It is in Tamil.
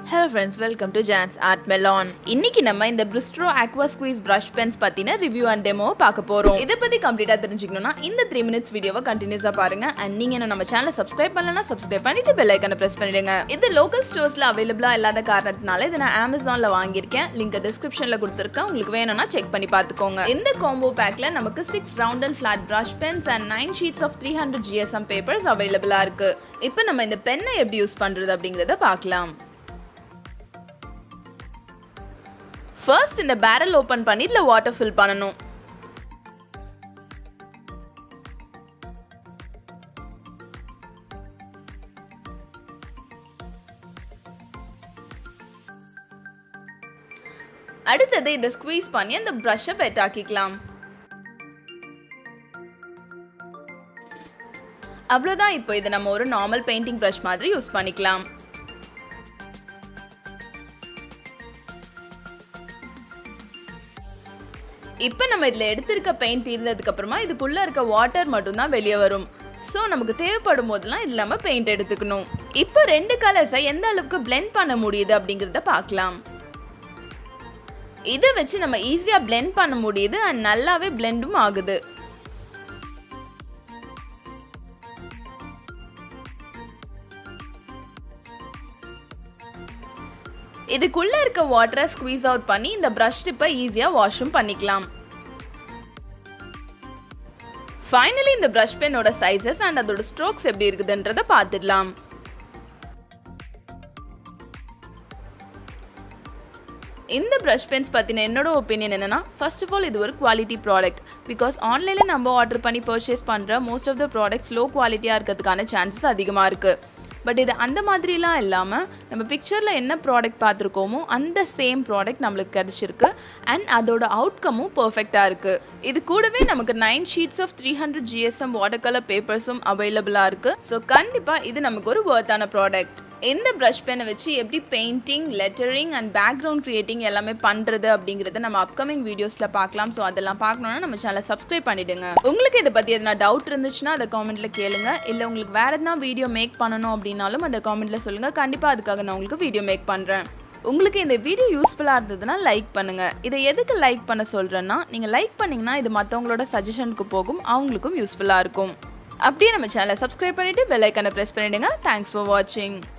hello friends welcome to John's art melon இன்னைக்கு நம்ம இந்த Brustro aqua squeeze brush pens பத்தின ரிவ்யூ அண்ட் டெமோ பார்க்க போறோம் இதை பத்தி கம்ப்ளீட்டா தெரிஞ்சுக்கணும்னா இந்த த்ரீ மினிட்ஸ் வீடியோவை கண்டினியூஸா பாருங்க அண்ட் நீங்க இன்னும் நம்ம சேனலை சப்ஸ்கிரைப் பண்ணலனா சப்ஸ்கிரைப் பண்ணிட்டு பெல் ஐக்கனை பிரஸ் பண்ணிடுங்க இது லோக்கல் ஸ்டோர்ஸ்ல அவைலபிளா இல்லாத காரணத்தினால இதை நான் அமேசான்ல வாங்கியிருக்கேன் லிங்க் டிஸ்கிரிப்ஷன்ல கொடுத்துருக்கேன் உங்களுக்கு வேணும்னா செக் பண்ணி பார்த்துக்கோங்க இந்த காம்போ பேக்ல நமக்கு six round and flat brush pens and nine sheets of three hundred GSM papers அவைலபிளா இருக்கு இப்போ நம்ம இந்த பென்னை எப்படி யூஸ் பண்றது அப்படிங்கறத பார்க்கலாம் ஃபர்ஸ்ட் இந்த பேரல் ஓப்பன் பண்ணி இதில் வாட்டர் ஃபில் பண்ணணும் அடுத்தது இதை ஸ்குவீஸ் பண்ணி அந்த ப்ரஷ்ஷை பெட்டாக்கிக்கலாம் அவ்வளோதான் இப்போ இதை நம்ம ஒரு நார்மல் பெயிண்டிங் ப்ரஷ் மாதிரி யூஸ் பண்ணிக்கலாம் இப்போ நம்ம இதில் எடுத்திருக்க பெயிண்ட் தீர்ந்ததுக்கு அப்புறமா இதுக்குள்ளே இருக்க வாட்டர் மட்டும்தான் வெளியே வரும் ஸோ நமக்கு தேவைப்படும் போதெல்லாம் இதில் நம்ம பெயிண்ட் எடுத்துக்கணும் இப்போ ரெண்டு கலர்ஸை எந்த அளவுக்கு blend பண்ண முடியுது அப்படிங்கிறத பார்க்கலாம் இதை வச்சு நம்ம ஈஸியாக blend பண்ண முடியுது அண்ட் நல்லாவே பிளெண்டும் ஆகுது இதுக்குள்ளே இருக்க வாட்டரை ஸ்குவீஸ் அவுட் பண்ணி இந்த ப்ரஷ் டிப்பை ஈஸியாக வாஷும் பண்ணிக்கலாம் ஃபைனலி இந்த ப்ரஷ் பென்னோட சைஸஸ் அண்ட் அதோட ஸ்ட்ரோக்ஸ் எப்படி இருக்குதுன்றதை பார்த்துடலாம் இந்த ப்ரஷ் பென்ஸ் பற்றின என்னோட ஒப்பீனியன் என்னென்னா ஃபர்ஸ்ட் ஆஃப் ஆல் இது ஒரு குவாலிட்டி ப்ராடக்ட் பிகாஸ் ஆன்லைனில் நம்ம ஆர்டர் பண்ணி பர்ச்சேஸ் பண்ணுற most of the products low குவாலிட்டியாக இருக்கிறதுக்கான சான்சஸ் அதிகமாக இருக்குது பட் இது அந்த மாதிரிலாம் இல்லாமல் நம்ம பிக்சரில் என்ன ப்ராடக்ட் பார்த்துருக்கோமோ அந்த சேம் ப்ராடக்ட் நம்மளுக்கு கிடச்சிருக்கு அண்ட் அதோட அவுட்கமும் பர்ஃபெக்டாக இருக்குது இது கூடவே நமக்கு nine sheets of three hundred GSM water colour பேப்பர்ஸும் அவைலபிளாக இருக்குது ஸோ கண்டிப்பாக இது நமக்கு ஒரு ஒர்த்தான ப்ராடக்ட் இந்த ப்ரஷ் பென்னை வச்சு எப்படி painting lettering and background creating எல்லாமே பண்ணுறது அப்படிங்கிறத நம்ம அப்கமிங் வீடியோஸில் பார்க்கலாம் ஸோ அதெல்லாம் பார்க்கணுன்னா நம்ம சேனலை சப்ஸ்கிரைப் பண்ணிவிடுங்க உங்களுக்கு இதை பற்றி எதனா டவுட் இருந்துச்சுன்னா அதை காமெண்ட்டில் கேளுங்க இல்லை உங்களுக்கு வேறு எதனா வீடியோ மேக் பண்ணணும் அப்படின்னாலும் அந்த காமெண்ட்டில் சொல்லுங்கள் கண்டிப்பாக அதுக்காக நான் உங்களுக்கு வீடியோ மேக் பண்ணுறேன் உங்களுக்கு இந்த வீடியோ யூஸ்ஃபுல்லாக இருந்ததுன்னா லைக் பண்ணுங்கள் இதை எதுக்கு லைக் பண்ண சொல்கிறேன்னா நீங்கள் லைக் பண்ணிங்கன்னா இது மற்றவங்களோட சஜஷனுக்கு போகும் அவங்களுக்கும் யூஸ்ஃபுல்லாக இருக்கும் அப்படியே நம்ம சேனலை சப்ஸ்கிரைப் பண்ணிவிட்டு பெல் ஐக்கனை ப்ரெஸ் பண்ணிவிடுங்க தேங்க்ஸ் ஃபார் வாட்சிங்